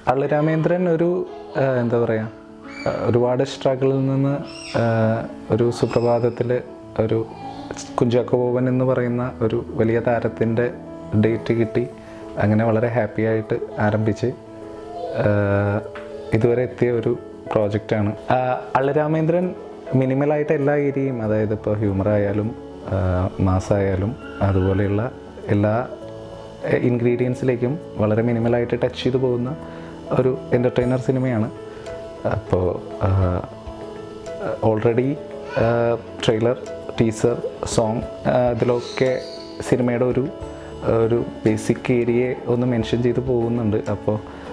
അള്ളു രാമേന്ദ്രൻ ഒരു ആ, എന്താ പറയുക ആ, ഒരുപാട് സ്ട്രഗിളിൽ നിന്ന് ആ, ഒരു സുപ്രഭാതത്തിൽ ഒരു കുഞ്ചാക്കോ ബോബൻ എന്ന് പറയുന്ന ഒരു വലിയ താരത്തിൻ്റെ ഡേറ്റ് കിട്ടി അങ്ങനെ വളരെ ഹാപ്പി ആയിട്ട് ആരംഭിച്ച് ആ, ഇതുവരെ എത്തിയ ഒരു പ്രോജക്റ്റാണ് അള്ളു രാമേന്ദ്രൻ മിനിമലായിട്ട് എല്ലാ ഏരിയയും അതായത് ഇപ്പോൾ ഹ്യൂമർ ആയാലും മാസായാലും അതുപോലെയുള്ള എല്ലാ ഇൻഗ്രീഡിയൻസിലേക്കും വളരെ മിനിമലായിട്ട് ടച്ച് ചെയ്തു പോകുന്ന ഒരു എൻ്റർടൈനർ സിനിമയാണ് അപ്പോൾ ഓൾറെഡി ട്രെയിലർ ടീസർ സോങ് ഇതിലൊക്കെ സിനിമയുടെ ഒരു ഒരു ബേസിക് ഏരിയയെ ഒന്ന് മെൻഷൻ ചെയ്ത് പോകുന്നുണ്ട് അപ്പോൾ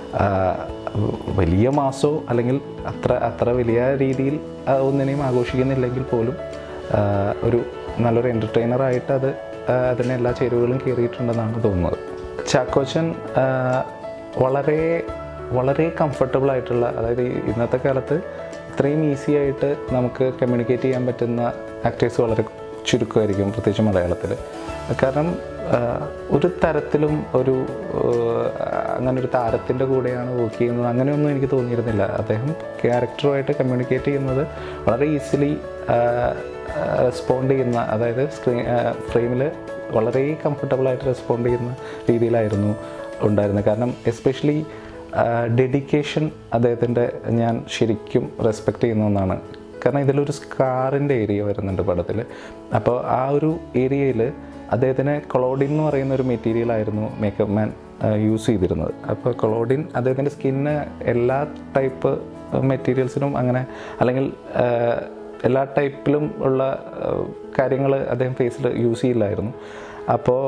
വലിയ മാസോ അല്ലെങ്കിൽ അത്ര അത്ര വലിയ രീതിയിൽ ആ, ഒന്നിനെയും ആഘോഷിക്കുന്നില്ലെങ്കിൽ പോലും ആ, ഒരു നല്ലൊരു എൻ്റർടൈനറായിട്ട് അത് ആ, അതിന് എല്ലാ ചേരുവകളും കയറിയിട്ടുണ്ടെന്നാണ് തോന്നുന്നത് ചാക്കോച്ചൻ ആ, വളരെ വളരെ കംഫർട്ടബിൾ ആയിട്ടുള്ള അതായത് ഈ ഇന്നത്തെ കാലത്ത് ഇത്രയും ഈസി ആയിട്ട് നമുക്ക് കമ്മ്യൂണിക്കേറ്റ് ചെയ്യാൻ പറ്റുന്ന ആക്ടേഴ്സ് വളരെ ചുരുക്കമായിരിക്കും പ്രത്യേകിച്ച് മലയാളത്തിൽ കാരണം ആ, ഒരു തരത്തിലും ഒരു ആ, അങ്ങനെ ഒരു താരത്തിൻ്റെ കൂടെയാണ് വർക്ക് ചെയ്യുന്നത് അങ്ങനെയൊന്നും എനിക്ക് തോന്നിയിരുന്നില്ല അദ്ദേഹം ക്യാരക്ടറുമായിട്ട് കമ്മ്യൂണിക്കേറ്റ് ചെയ്യുന്നത് വളരെ ഈസിലി റെസ്പോണ്ട് ചെയ്യുന്ന അതായത് സ്ക്രീൻ ഫ്രെയിമിൽ വളരെ കംഫർട്ടബിളായിട്ട് റെസ്പോണ്ട് ചെയ്യുന്ന രീതിയിലായിരുന്നു ഉണ്ടായിരുന്നത് കാരണം എസ്പെഷ്യലി ഡെഡിക്കേഷൻ അദ്ദേഹത്തിൻ്റെ ഞാൻ ശരിക്കും റെസ്പെക്റ്റ് ചെയ്യുന്ന ഒന്നാണ് കാരണം ഇതിലൊരു സ്കാറിൻ്റെ ഏരിയ വരുന്നുണ്ട് പടത്തിൽ അപ്പോൾ ആ ഒരു ഏരിയയിൽ അദ്ദേഹത്തിന് കൊളോഡിൻ എന്ന് പറയുന്ന ഒരു മെറ്റീരിയൽ ആയിരുന്നു മേക്കപ്പ് മാൻ യൂസ് ചെയ്തിരുന്നത് അപ്പോൾ കൊളോഡിൻ അദ്ദേഹത്തിൻ്റെ സ്കിന്ന് എല്ലാ ടൈപ്പ് മെറ്റീരിയൽസിനും അങ്ങനെ അല്ലെങ്കിൽ ആ, എല്ലാ ടൈപ്പിലും ഉള്ള കാര്യങ്ങൾ അദ്ദേഹം ഫേസിൽ യൂസ് ചെയ്യില്ലായിരുന്നു അപ്പോൾ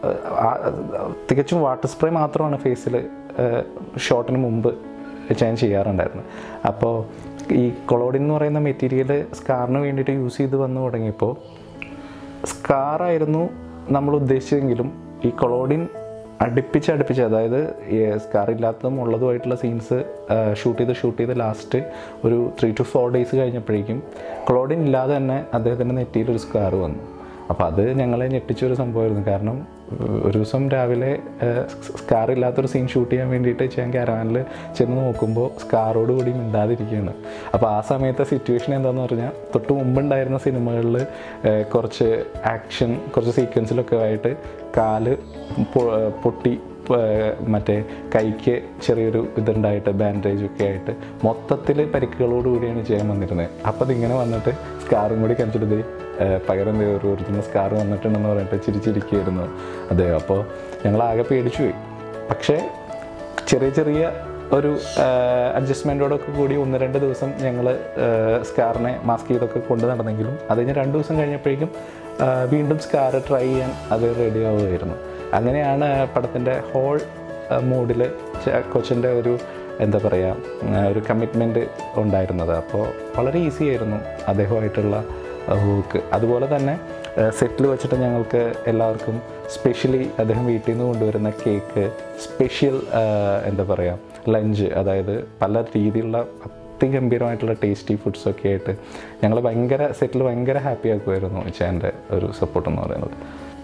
തികച്ചും വാട്ടർ സ്പ്രേ മാത്രമാണ് ഫേസിൽ ഷോട്ടിന് മുമ്പ് ഞാൻ ചെയ്യാറുണ്ടായിരുന്നത് അപ്പോൾ ഈ കൊളോഡിൻ എന്ന് പറയുന്ന മെറ്റീരിയൽ സ്കാറിന് വേണ്ടിയിട്ട് യൂസ് ചെയ്ത് വന്നു തുടങ്ങിയപ്പോൾ സ്കാറായിരുന്നു നമ്മൾ ഉദ്ദേശിച്ചതെങ്കിലും ഈ കൊളോഡിൻ അടുപ്പിച്ച് അടുപ്പിച്ച് അതായത് സ്കാർ ഇല്ലാത്തതും ഉള്ളതുമായിട്ടുള്ള സീൻസ് ഷൂട്ട് ചെയ്ത് ഷൂട്ട് ചെയ്ത് ലാസ്റ്റ് ഒരു ത്രീ ടു ഫോർ ഡേയ്സ് കഴിഞ്ഞപ്പോഴേക്കും ക്ലോഡിൻ ഇല്ലാതെ തന്നെ അദ്ദേഹത്തിൻ്റെ നെറ്റിയിൽ ഒരു സ്കാർ വന്നു അപ്പോൾ അത് ഞങ്ങളെ ഞെട്ടിച്ചൊരു സംഭവമായിരുന്നു കാരണം ഏഹ്, ഒരു ദിവസം രാവിലെ സ്കാർ ഇല്ലാത്തൊരു സീൻ ഷൂട്ട് ചെയ്യാൻ വേണ്ടിയിട്ട് ഞാൻ ക്യാരവാനിൽ ചെന്ന് നോക്കുമ്പോൾ സ്കാറോട് കൂടി മിണ്ടാതിരിക്കുകയാണ് അപ്പോൾ ആ സമയത്തെ സിറ്റുവേഷൻ എന്താണെന്ന് പറഞ്ഞാൽ തൊട്ട് മുമ്പുണ്ടായിരുന്ന സിനിമകളിൽ കുറച്ച് ആക്ഷൻ കുറച്ച് സീക്വൻസിലൊക്കെ ആയിട്ട് കാല് പൊ- പൊട്ടി ഏഹ് മറ്റേ കൈക്ക് ചെറിയൊരു ഇതുണ്ടായിട്ട് ബാൻഡേജ് ഒക്കെ ആയിട്ട് മൊത്തത്തിൽ പരിക്കുകളോട് കൂടിയാണ് ചെയ്യാൻ വന്നിരുന്നത് അപ്പോൾ അതിങ്ങനെ വന്നിട്ട് സ്കാറും കൂടി കാണിച്ചിട്ട് ദേ, ഏഹ് പകരം ദേ ഒരു ഒറിജിനൽ സ്കാർ വന്നിട്ടുണ്ടെന്ന് പറഞ്ഞിട്ട് ചിരിച്ചിരിക്കുകയായിരുന്നു അതെ അപ്പോൾ ഞങ്ങൾ ആകെ പേടിച്ചു പോയി പക്ഷേ ചെറിയ ചെറിയ ഒരു അഡ്ജസ്റ്റ്മെൻറ്റോടൊക്കെ കൂടി ഒന്ന് രണ്ട് ദിവസം ഞങ്ങൾ സ്കാറിനെ മാസ്ക് ചെയ്തൊക്കെ കൊണ്ട് നടന്നെങ്കിലും അത് കഴിഞ്ഞ് രണ്ട് ദിവസം കഴിഞ്ഞപ്പോഴേക്കും ആ, വീണ്ടും സ്കാർ ട്രൈ ചെയ്യാൻ അത് റെഡി ആവുമായിരുന്നു അങ്ങനെയാണ് പടത്തിൻ്റെ ഹോൾ മൂഡിൽ കൊച്ചിൻ്റെ ഒരു എന്താ പറയുക ഒരു കമ്മിറ്റ്മെൻറ്റ് ഉണ്ടായിരുന്നത് അപ്പോൾ വളരെ ഈസി ആയിരുന്നു അദ്ദേഹമായിട്ടുള്ള വർക്ക് അതുപോലെ തന്നെ സെറ്റിൽ വെച്ചിട്ട് ഞങ്ങൾക്ക് എല്ലാവർക്കും സ്പെഷ്യലി അദ്ദേഹം വീട്ടിൽ നിന്ന് കൊണ്ടുവരുന്ന കേക്ക് സ്പെഷ്യൽ എന്താ പറയുക ലഞ്ച് അതായത് പല രീതിയിലുള്ള അതിഗംഭീരമായിട്ടുള്ള ടേസ്റ്റി ഫുഡ്സൊക്കെ ആയിട്ട് ഞങ്ങൾ ഭയങ്കര സെറ്റിൽ ഭയങ്കര ഹാപ്പി ആക്കുമായിരുന്നു ചേൻ്റെ ഒരു സപ്പോർട്ട് എന്ന് പറയുന്നത്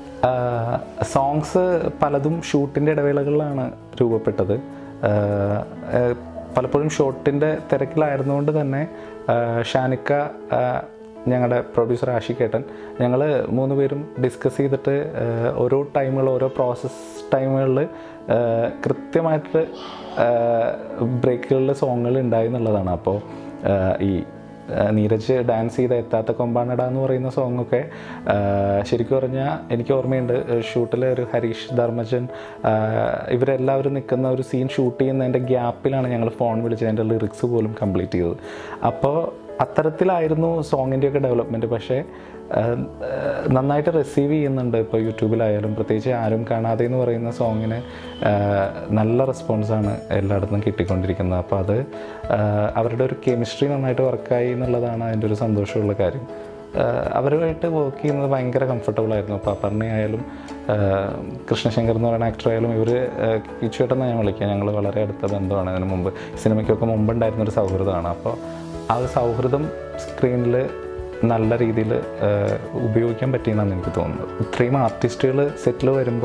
സോങ്സ് പലതും ഷൂട്ടിൻ്റെ ഇടവേളകളിലാണ് രൂപപ്പെട്ടത് ആഹ് ആഹ് പലപ്പോഴും ഷോട്ടിൻ്റെ തിരക്കിലായിരുന്നുകൊണ്ട് തന്നെ ആഹ് ഷാനിക്ക ആഹ് ഞങ്ങളുടെ പ്രൊഡ്യൂസർ ആഷിക്കേട്ടൻ ഞങ്ങൾ മൂന്ന് പേരും ഡിസ്കസ് ചെയ്തിട്ട് ആഹ് ഓരോ ടൈമുകൾ ഓരോ പ്രോസസ്സ് ടൈമുകളിൽ കൃത്യമായിട്ട് ബ്രേക്കുകളിൽ സോങ്ങുകൾ ഉണ്ടായി എന്നുള്ളതാണ് അപ്പോൾ ഈ ആ, നീരജ് ഡാൻസ് ചെയ്ത എത്താത്ത കൊമ്പാനട എന്ന് പറയുന്ന സോങ്ങൊക്കെ ആ, ശരിക്കും പറഞ്ഞാൽ എനിക്ക് ഓർമ്മയുണ്ട് ഷൂട്ടിൽ ഒരു ഹരീഷ് ധർമ്മജൻ ആ, ഇവരെല്ലാവരും നിൽക്കുന്ന ഒരു സീൻ ഷൂട്ട് ചെയ്യുന്നതിൻ്റെ ഗ്യാപ്പിലാണ് ഞങ്ങൾ ഫോൺ വിളിച്ച് അതിൻ്റെ ലിറിക്സ് പോലും കംപ്ലീറ്റ് ചെയ്തത് അപ്പോൾ അത്തരത്തിലായിരുന്നു സോങ്ങിൻ്റെയൊക്കെ ഡെവലപ്മെൻറ്റ് പക്ഷേ ആ, ആ, നന്നായിട്ട് റിസീവ് ചെയ്യുന്നുണ്ട് ഇപ്പോൾ യൂട്യൂബിലായാലും പ്രത്യേകിച്ച് ആരും കാണാതെ എന്ന് പറയുന്ന സോങ്ങിന് ആ, നല്ല റെസ്പോൺസാണ് എല്ലായിടത്തും കിട്ടിക്കൊണ്ടിരിക്കുന്നത് അപ്പോൾ അത് ആ, അവരുടെ ഒരു കെമിസ്ട്രി നന്നായിട്ട് വർക്കായി എന്നുള്ളതാണ് അതിൻ്റെ ഒരു സന്തോഷമുള്ള കാര്യം ആ, അവരുമായിട്ട് വർക്ക് ചെയ്യുന്നത് ഭയങ്കര കംഫർട്ടബിൾ ആയിരുന്നു പാപ്പറിനെ ആയാലും ആ, കൃഷ്ണശങ്കർ എന്ന് പറയുന്ന ആക്ടർ ആയാലും ഇവർ കിച്ചുവേട്ടെന്ന് ഞാൻ വിളിക്കുക ഞങ്ങൾ വളരെ അടുത്ത ബന്ധമാണ് അതിന് മുമ്പ് സിനിമയ്ക്കൊക്കെ മുമ്പുണ്ടായിരുന്ന ഒരു സൗഹൃദമാണ് അപ്പോൾ ആ ഒരു സൗഹൃദം സ്ക്രീനിൽ നല്ല രീതിയിൽ ഉപയോഗിക്കാൻ പറ്റിയെന്നാണ് എനിക്ക് തോന്നുന്നത് ഇത്രയും ആർട്ടിസ്റ്റുകൾ സെറ്റിൽ വരുമ്പോൾ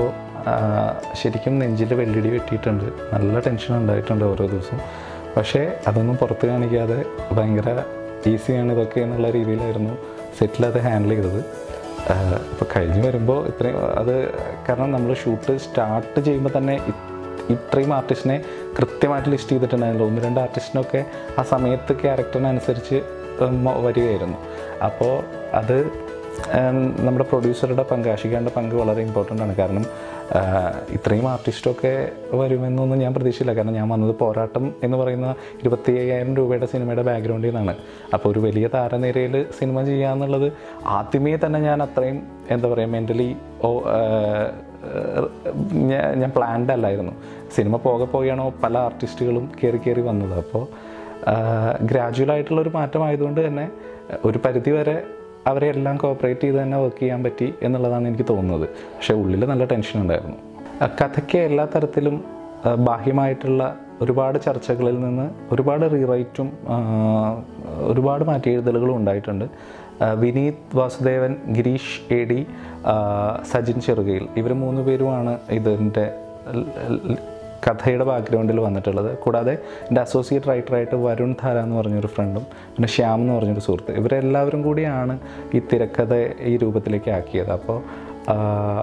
ആ, ശരിക്കും നെഞ്ചിൽ വെള്ളിടി വെട്ടിയിട്ടുണ്ട് നല്ല ടെൻഷൻ ഉണ്ടായിട്ടുണ്ട് ഓരോ ദിവസവും പക്ഷേ അതൊന്നും പുറത്ത് കാണിക്കാതെ ഭയങ്കര ഈസിയാണ് ഇതൊക്കെ എന്നുള്ള രീതിയിലായിരുന്നു സെറ്റിൽ അത് ഹാൻഡിൽ ചെയ്തത് ഇപ്പോൾ കഴിഞ്ഞ് വരുമ്പോൾ ഇത്രയും അത് കാരണം നമ്മൾ ഷൂട്ട് സ്റ്റാർട്ട് ചെയ്യുമ്പോൾ തന്നെ ഇ- ഇത്രയും ആർട്ടിസ്റ്റിനെ കൃത്യമായിട്ട് ലിസ്റ്റ് ചെയ്തിട്ടുണ്ടായിരുന്നു ഒന്ന് രണ്ട് ആർട്ടിസ്റ്റിനൊക്കെ ആ സമയത്ത് ക്യാരക്ടറിനനുസരിച്ച് ഉം, വരികയായിരുന്നു അപ്പോൾ അത് ഉം, നമ്മുടെ പ്രൊഡ്യൂസറുടെ പങ്ക് ആഷിഖാൻ്റെ പങ്ക് വളരെ ഇമ്പോർട്ടൻ്റ് ആണ് കാരണം ആ, ഇത്രയും ആർട്ടിസ്റ്റൊക്കെ വരുമെന്നൊന്നും ഞാൻ പ്രതീക്ഷയില്ല കാരണം ഞാൻ വന്നത് പോരാട്ടം എന്ന് പറയുന്ന ഇരുപത്തി അയ്യായിരം രൂപയുടെ സിനിമയുടെ ബാക്ക്ഗ്രൗണ്ടിൽ നിന്നാണ് അപ്പോൾ ഒരു വലിയ താരനിരയിൽ സിനിമ ചെയ്യാന്നുള്ളത് ആദ്യമേ തന്നെ ഞാൻ അത്രയും എന്താ പറയുക മെൻ്റലി ഓ ആ, ഞാൻ ഞാൻ പ്ലാൻഡ് അല്ലായിരുന്നു സിനിമ പോകെ പോയാണോ പല ആർട്ടിസ്റ്റുകളും കയറി കയറി വന്നത് അപ്പോൾ ഗ്രാജുവൽ ഒരു മാറ്റമായതുകൊണ്ട് തന്നെ ഒരു പരിധി വരെ അവരെ എല്ലാം കോപ്പറേറ്റ് ചെയ്ത് തന്നെ വർക്ക് ചെയ്യാൻ പറ്റി എന്നുള്ളതാണ് എനിക്ക് തോന്നുന്നത് പക്ഷേ ഉള്ളിൽ നല്ല ടെൻഷൻ ഉണ്ടായിരുന്നു ആ കഥയ്ക്ക് എല്ലാ തരത്തിലും ആ, ബാഹ്യമായിട്ടുള്ള ഒരുപാട് ചർച്ചകളിൽ നിന്ന് ഒരുപാട് റീറൈറ്റും ആ, ഒരുപാട് മാറ്റിയെഴുതലുകളും ഉണ്ടായിട്ടുണ്ട് ആ, വിനീത് വാസുദേവൻ ഗിരീഷ് എ ഡി ആ, സജിൻ ചെറുകയിൽ ഇവർ മൂന്ന് പേരുമാണ് ഇതിൻ്റെ കഥയുടെ ബാക്ക്ഗ്രൗണ്ടിൽ വന്നിട്ടുള്ളത് കൂടാതെ എൻ്റെ അസോസിയേറ്റ് റൈറ്ററായിട്ട് വരുൺ ധാര എന്ന് പറഞ്ഞൊരു ഫ്രണ്ടും പിന്നെ ശ്യാം എന്ന് പറഞ്ഞൊരു സുഹൃത്ത് ഇവരെല്ലാവരും കൂടിയാണ് ഈ തിരക്കഥ ഈ രൂപത്തിലേക്ക് ആക്കിയത് അപ്പോൾ ആ,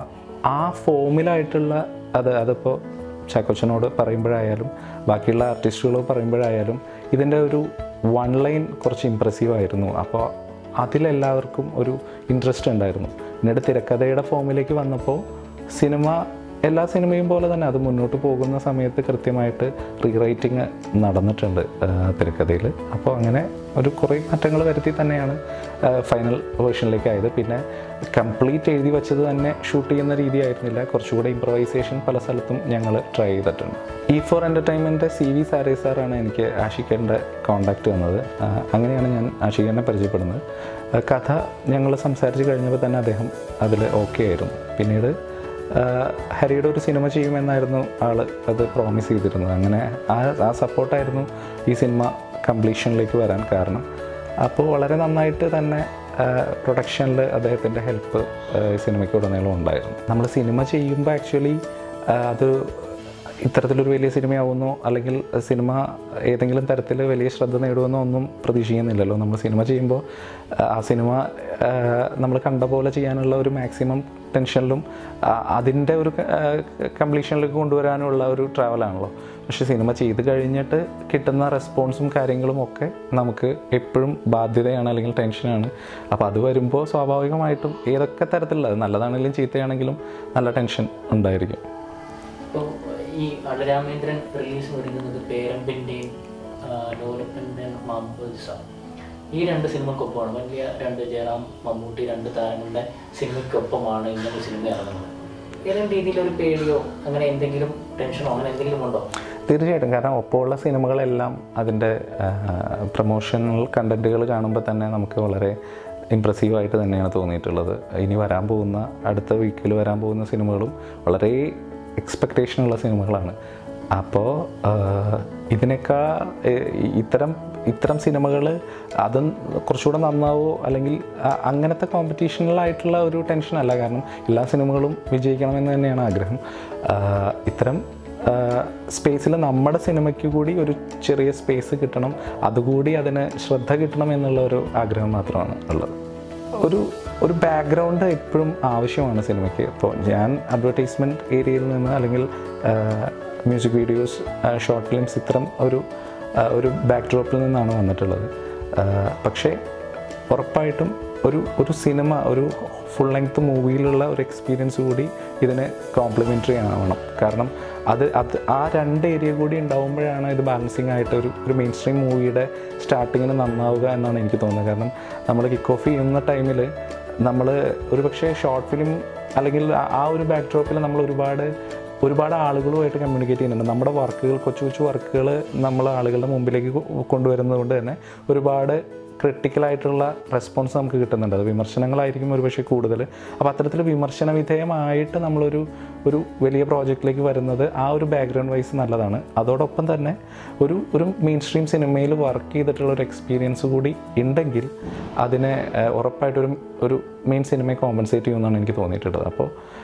ആ ഫോമിലായിട്ടുള്ള അത് അതിപ്പോൾ ചാക്കോച്ചനോട് പറയുമ്പോഴായാലും ബാക്കിയുള്ള ആർട്ടിസ്റ്റുകളോട് പറയുമ്പോഴായാലും ഇതിൻ്റെ ഒരു വൺ ലൈൻ കുറച്ച് ഇമ്പ്രസീവ് ആയിരുന്നു അപ്പോൾ അതിലെല്ലാവർക്കും ഒരു ഇൻട്രസ്റ്റ് ഉണ്ടായിരുന്നു പിന്നീട് തിരക്കഥയുടെ ഫോമിലേക്ക് വന്നപ്പോൾ സിനിമ എല്ലാ സിനിമയും പോലെ തന്നെ അത് മുന്നോട്ട് പോകുന്ന സമയത്ത് കൃത്യമായിട്ട് റീറൈറ്റിംഗ് നടന്നിട്ടുണ്ട് തിരക്കഥയിൽ അപ്പോൾ അങ്ങനെ ഒരു കുറേ മാറ്റങ്ങൾ വരുത്തി തന്നെയാണ് ഫൈനൽ വേർഷനിലേക്ക് ആയത് പിന്നെ കംപ്ലീറ്റ് എഴുതി വെച്ചത് തന്നെ ഷൂട്ട് ചെയ്യുന്ന രീതി ആയിരുന്നില്ല കുറച്ചുകൂടെ ഇമ്പ്രവൈസേഷൻ പല സ്ഥലത്തും ഞങ്ങൾ ട്രൈ ചെയ്തിട്ടുണ്ട് E four entertainment C V സാരേ സാറാണ് എനിക്ക് ആഷിഖൻ്റെ കോണ്ടാക്ട് വന്നത് ആ, അങ്ങനെയാണ് ഞാൻ ആഷിഖനെ പരിചയപ്പെടുന്നത് ആ, കഥ ഞങ്ങൾ സംസാരിച്ച് കഴിഞ്ഞപ്പോൾ തന്നെ അദ്ദേഹം അതിൽ ഓക്കെ ആയിരുന്നു പിന്നീട് ആ, ഹരിയുടെ ഒരു സിനിമ ചെയ്യുമെന്നായിരുന്നു ആൾ അത് പ്രോമിസ് ചെയ്തിരുന്നത് അങ്ങനെ ആ ആ സപ്പോർട്ടായിരുന്നു ഈ സിനിമ കംപ്ലീഷനിലേക്ക് വരാൻ കാരണം അപ്പോൾ വളരെ നന്നായിട്ട് തന്നെ പ്രൊഡക്ഷനിൽ അദ്ദേഹത്തിൻ്റെ ഹെൽപ്പ് സിനിമയ്ക്ക് ഉടനീളം ഉണ്ടായിരുന്നു നമ്മൾ സിനിമ ചെയ്യുമ്പോൾ ആക്ച്വലി അത് ഇത്തരത്തിലൊരു വലിയ സിനിമയാവുന്നോ അല്ലെങ്കിൽ സിനിമ ഏതെങ്കിലും തരത്തിൽ വലിയ ശ്രദ്ധ നേടുമെന്നോ ഒന്നും പ്രതീക്ഷിക്കുന്നില്ലല്ലോ നമ്മൾ സിനിമ ചെയ്യുമ്പോൾ ആ സിനിമ നമ്മൾ കണ്ട പോലെ ചെയ്യാനുള്ള ഒരു മാക്സിമം ടെൻഷനിലും അതിൻ്റെ ഒരു കംപ്ലീഷനിലേക്ക് കൊണ്ടുവരാനുള്ള ഒരു ട്രാവലാണല്ലോ പക്ഷേ സിനിമ ചെയ്ത് കഴിഞ്ഞിട്ട് കിട്ടുന്ന റെസ്പോൺസും കാര്യങ്ങളും ഒക്കെ നമുക്ക് എപ്പോഴും ബാധ്യതയാണ് അല്ലെങ്കിൽ ടെൻഷനാണ് അപ്പോൾ അത് വരുമ്പോൾ സ്വാഭാവികമായിട്ടും ഏതൊക്കെ തരത്തിലുള്ള നല്ലതാണെങ്കിലും ചീത്തയാണെങ്കിലും നല്ല ടെൻഷൻ ഉണ്ടായിരിക്കും ഇപ്പോൾ ഈ അടരാമേന്ദ്രൻ റിലീസ് ഒരുങ്ങുന്നത് പേരമ്പിൻ്റെയും ലോലപ്പൻ്റെയും മാമ്പുസ ഈ രണ്ട് സിനിമക്കൊപ്പമാണ് വലിയ രണ്ട് ജയറാം മമ്മൂട്ടി രണ്ട് താരങ്ങളുടെ സിനിമയ്ക്കൊപ്പമാണ് ഇങ്ങനെ സിനിമ ഇറങ്ങുന്നത് ഏതെങ്കിലും രീതിയിലൊരു പേടിയോ അങ്ങനെ എന്തെങ്കിലും ടെൻഷനോ അങ്ങനെ എന്തെങ്കിലും ഉണ്ടോ തീർച്ചയായിട്ടും കാരണം ഒപ്പമുള്ള സിനിമകളെല്ലാം അതിൻ്റെ പ്രൊമോഷണൽ കണ്ടൻറ്റുകൾ കാണുമ്പോൾ തന്നെ നമുക്ക് വളരെ ഇമ്പ്രസീവായിട്ട് തന്നെയാണ് തോന്നിയിട്ടുള്ളത് ഇനി വരാൻ പോകുന്ന അടുത്ത വീക്കിൽ വരാൻ പോകുന്ന സിനിമകളും വളരെ എക്സ്പെക്റ്റേഷനുള്ള സിനിമകളാണ് അപ്പോൾ ഇതിനേക്കാൾ ഇത്തരം ഇത്തരം സിനിമകൾ അതും കുറച്ചുകൂടെ നന്നാവോ അല്ലെങ്കിൽ അ- അങ്ങനത്തെ കോമ്പറ്റീഷനിലായിട്ടുള്ള ഒരു ടെൻഷനല്ല കാരണം എല്ലാ സിനിമകളും വിജയിക്കണമെന്ന് തന്നെയാണ് ആഗ്രഹം ആ, ഇത്തരം സ്പേസിൽ നമ്മുടെ സിനിമയ്ക്ക് കൂടി ഒരു ചെറിയ സ്പേസ് കിട്ടണം അതുകൂടി അതിന് ശ്രദ്ധ കിട്ടണം എന്നുള്ള ഒരു ആഗ്രഹം മാത്രമാണ് ഉള്ളത് ഒരു ഒരു ബാക്ക്ഗ്രൗണ്ട് എപ്പോഴും ആവശ്യമാണ് സിനിമയ്ക്ക് ഇപ്പോൾ ഞാൻ അഡ്വർടൈസ്മെൻറ്റ് ഏരിയയിൽ നിന്ന് അല്ലെങ്കിൽ മ്യൂസിക് വീഡിയോസ് ഷോർട്ട് ഫിലിംസ് ഇത്തരം ഒരു ആ, ഒരു ബാക്ക്ഡ്രോപ്പിൽ നിന്നാണ് വന്നിട്ടുള്ളത് ആ, പക്ഷേ ഉറപ്പായിട്ടും ഒരു ഒരു സിനിമ ഒരു ഫുൾ ലെങ്ത് മൂവിയിലുള്ള ഒരു എക്സ്പീരിയൻസ് കൂടി ഇതിന് കോംപ്ലിമെൻ്ററി ആവണം കാരണം അത് അത് ആ രണ്ട് ഏരിയ കൂടി ഉണ്ടാവുമ്പോഴാണ് ഇത് ബാലൻസിങ് ആയിട്ട് ഒരു ഒരു മെയിൻ സ്ട്രീം മൂവിയുടെ സ്റ്റാർട്ടിങ്ങിന് നന്നാവുക എന്നാണ് എനിക്ക് തോന്നുന്നത് കാരണം നമ്മൾ കിക്ക് ഓഫ് ചെയ്യുന്ന ടൈമിൽ നമ്മൾ ഒരു പക്ഷേ ഷോർട്ട് ഫിലിം അല്ലെങ്കിൽ ആ- ആ ഒരു ബാക്ക്ഡ്രോപ്പിൽ നമ്മൾ ഒരുപാട് ഒരുപാട് ആളുകളുമായിട്ട് കമ്മ്യൂണിക്കേറ്റ് ചെയ്യുന്നുണ്ട് നമ്മുടെ വർക്കുകൾ കൊച്ചു കൊച്ചു വർക്കുകൾ നമ്മൾ ആളുകളുടെ മുമ്പിലേക്ക് കൊ- കൊണ്ടുവരുന്നത് കൊണ്ട് തന്നെ ഒരുപാട് ക്രിട്ടിക്കലായിട്ടുള്ള റെസ്പോൺസ് നമുക്ക് കിട്ടുന്നുണ്ട് അത് വിമർശനങ്ങളായിരിക്കും ഒരുപക്ഷെ കൂടുതൽ അപ്പോൾ അത്തരത്തിൽ വിമർശന വിധേയമായിട്ട് നമ്മളൊരു ഒരു വലിയ പ്രോജക്റ്റിലേക്ക് വരുന്നത് ആ ഒരു ബാക്ക്ഗ്രൗണ്ട് വൈസ് നല്ലതാണ് അതോടൊപ്പം തന്നെ ഒരു ഒരു മെയിൻ സ്ട്രീം സിനിമയിൽ വർക്ക് ചെയ്തിട്ടുള്ള ഒരു എക്സ്പീരിയൻസ് കൂടി ഉണ്ടെങ്കിൽ അതിനെ ഏഹ്, ഉറപ്പായിട്ടൊരു ഒരു മെയിൻ സിനിമയെ കോമ്പൻസേറ്റ് ചെയ്യുമെന്നാണ് എനിക്ക് തോന്നിയിട്ടുള്ളത് അപ്പോൾ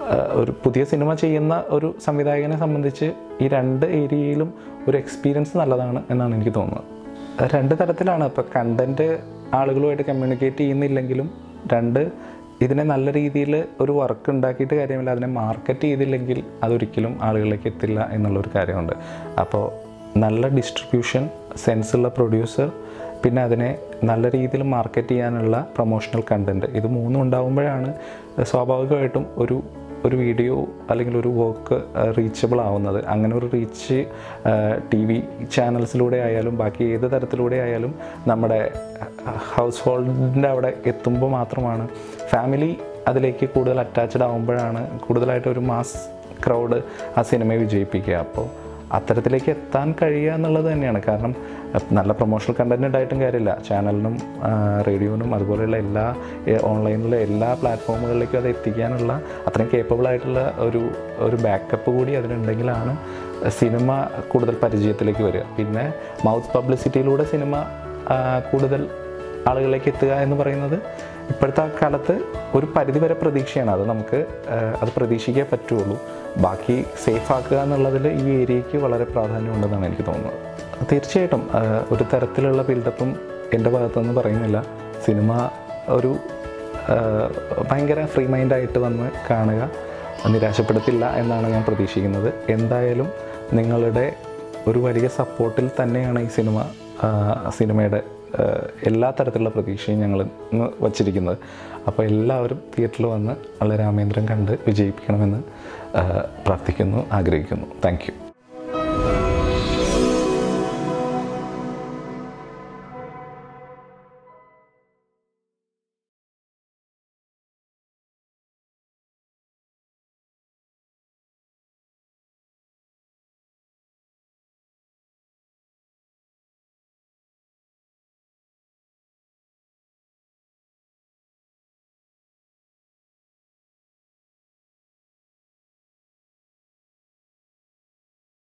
ആഹ് ഒരു പുതിയ സിനിമ ചെയ്യുന്ന ഒരു സംവിധായകനെ സംബന്ധിച്ച് ഈ രണ്ട് ഏരിയയിലും ഒരു എക്സ്പീരിയൻസ് നല്ലതാണ് എന്നാണ് എനിക്ക് തോന്നുന്നത് രണ്ട് തരത്തിലാണ് ഇപ്പോൾ കണ്ടൻറ്റ് ആളുകളുമായിട്ട് കമ്മ്യൂണിക്കേറ്റ് ചെയ്യുന്നില്ലെങ്കിലും രണ്ട് ഇതിനെ നല്ല രീതിയിൽ ഒരു വർക്ക് ഉണ്ടാക്കിയിട്ട് കാര്യമില്ല അതിനെ മാർക്കറ്റ് ചെയ്തില്ലെങ്കിൽ അതൊരിക്കലും ആളുകളിലേക്ക് എത്തില്ല എന്നുള്ളൊരു കാര്യമുണ്ട് അപ്പോൾ നല്ല ഡിസ്ട്രിബ്യൂഷൻ സെൻസുള്ള പ്രൊഡ്യൂസർ പിന്നെ അതിനെ നല്ല രീതിയിൽ മാർക്കറ്റ് ചെയ്യാനുള്ള പ്രൊമോഷണൽ കണ്ടൻറ്റ് ഇത് മൂന്നും ഉണ്ടാകുമ്പോഴാണ് സ്വാഭാവികമായിട്ടും ഒരു ഒരു വീഡിയോ അല്ലെങ്കിൽ ഒരു വർക്ക് റീച്ചബിൾ ആവുന്നത് അങ്ങനെ ഒരു റീച്ച് ടി വി ചാനൽസിലൂടെ ആയാലും ബാക്കി ഏത് തരത്തിലൂടെ ആയാലും നമ്മുടെ ഹൗസ് ഹോൾഡിൻ്റെ അവിടെ എത്തുമ്പോൾ മാത്രമാണ് ഫാമിലി അതിലേക്ക് കൂടുതൽ അറ്റാച്ച്ഡ് ആകുമ്പോഴാണ് കൂടുതലായിട്ട് ഒരു മാസ് ക്രൗഡ് ആ സിനിമയെ വിജയിപ്പിക്കുക അപ്പോൾ അത്തരത്തിലേക്ക് എത്താൻ കഴിയുക എന്നുള്ളത് തന്നെയാണ് കാരണം അഹ് നല്ല പ്രൊമോഷണൽ കണ്ടന്റ് ഉണ്ടായിട്ടും കാര്യമില്ല ചാനലിനും റേഡിയോനും അതുപോലെയുള്ള എല്ലാ ഓൺലൈനിലെ എല്ലാ പ്ലാറ്റ്ഫോമുകളിലേക്കും അത് എത്തിക്കാനുള്ള അത്രയും കേപ്പബിൾ ആയിട്ടുള്ള ഒരു ഒരു ബാക്കപ്പ് കൂടി അതിനുണ്ടെങ്കിലാണ് സിനിമ കൂടുതൽ പരിചയത്തിലേക്ക് വരിക പിന്നെ മൗത്ത് പബ്ലിസിറ്റിയിലൂടെ സിനിമ ആ, കൂടുതൽ ആളുകളിലേക്ക് എത്തുക എന്ന് പറയുന്നത് ഇപ്പോഴത്തെ കാലത്ത് ഒരു പരിധി വരെ പ്രതീക്ഷയാണ് അത് നമുക്ക് ആ, അത് പ്രതീക്ഷിക്കേ പറ്റുള്ളൂ ബാക്കി സേഫ് ആക്കുക എന്നുള്ളതിൽ ഈ ഏരിയയ്ക്ക് വളരെ പ്രാധാന്യമുണ്ടെന്നാണ് എനിക്ക് തോന്നുന്നത് തീർച്ചയായിട്ടും ആ, ഒരു തരത്തിലുള്ള ബിൽഡപ്പും എൻ്റെ ഭാഗത്തുനിന്ന് പറയുന്നില്ല സിനിമ ഒരു ആ, ഭയങ്കര ഫ്രീ മൈൻഡായിട്ട് വന്ന് കാണുക നിരാശപ്പെടുത്തില്ല എന്നാണ് ഞാൻ പ്രതീക്ഷിക്കുന്നത് എന്തായാലും നിങ്ങളുടെ ഒരു വലിയ സപ്പോർട്ടിൽ തന്നെയാണ് ഈ സിനിമ ആ, സിനിമയുടെ ആ, എല്ലാ തരത്തിലുള്ള പ്രതീക്ഷയും ഞങ്ങൾ ഇന്ന് വച്ചിരിക്കുന്നത് അപ്പോൾ എല്ലാവരും തിയേറ്ററിൽ വന്ന് വളരെ രാമേന്ദ്രൻ കണ്ട് വിജയിപ്പിക്കണമെന്ന് ആ, പ്രാർത്ഥിക്കുന്നു ആഗ്രഹിക്കുന്നു താങ്ക് യു